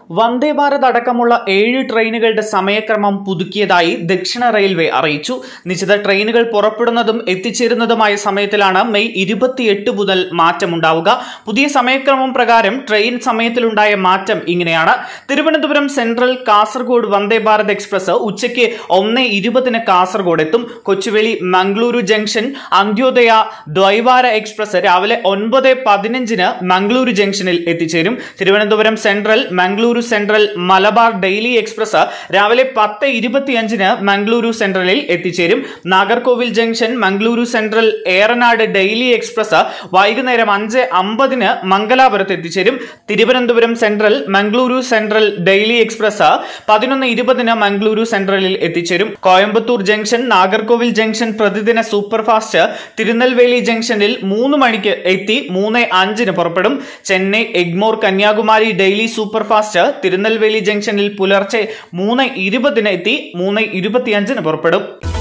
വന്ദേ ഭാരത് അടക്കമുള്ള ഏഴ് ട്രെയിനുകളുടെ സമയക്രമം പുതുക്കിയതായി ദക്ഷിണ റെയിൽവേ അറിയിച്ചു നിശ്ചിത ട്രെയിനുകൾ പുറപ്പെടുന്നതും എത്തിച്ചേരുന്നതുമായ സമയത്തിലാണ് മെയ് ഇരുപത്തിയെട്ട് മുതൽ മാറ്റമുണ്ടാവുക പുതിയ സമയക്രമം പ്രകാരം ട്രെയിൻ സമയത്തിലുണ്ടായ മാറ്റം ഇങ്ങനെയാണ് തിരുവനന്തപുരം സെൻട്രൽ കാസർഗോഡ് വന്ദേ ഭാരത് എക്സ്പ്രസ് ഉച്ചയ്ക്ക് ഒന്ന് ഇരുപതിന് കാസർഗോഡ് എത്തും കൊച്ചുവേളി മംഗളൂരു ജംഗ്ഷൻ അന്ത്യോദയ ദ്വൈവാര എക്സ്പ്രസ് രാവിലെ ഒൻപത് പതിനഞ്ചിന് മംഗളൂരു ജംഗ്ഷനിൽ എത്തിച്ചേരും Thiruvananthapuram central Mangaluru central Malabar daily express രാവിലെ പത്ത് ഇരുപത്തിയഞ്ചിന് മംഗളൂരു സെൻട്രലിൽ എത്തിച്ചേരും Nagercoil junction Mangaluru central Eranad daily express വൈകുന്നേരം അഞ്ച് അമ്പതിന് മംഗലാപുരത്ത് എത്തിച്ചേരും Thiruvananthapuram central Mangaluru central daily express പതിനൊന്ന് ഇരുപതിന് മംഗളൂരു സെൻട്രലിൽ എത്തിച്ചേരും കോയമ്പത്തൂർ ജംഗ്ഷൻ നാഗർകോവിൽ ജംഗ്ഷൻ പ്രതിദിന സൂപ്പർഫാസ്റ്റ് തിരുനെൽവേലി ജംഗ്ഷനിൽ മൂന്ന് മണിക്ക് എത്തി മൂന്ന് അഞ്ചിന് പുറപ്പെടും ചെന്നൈ എഗ്മോർ കന്യാകുമാരി ഡെയിലി സൂപ്പർഫാസ്റ്റ് തിരുനെൽവേലി ജംഗ്ഷനിൽ പുലർച്ചെ മൂന്ന് ഇരുപതിന് എത്തി മൂന്ന് ഇരുപത്തിയഞ്ചിന് പുറപ്പെടും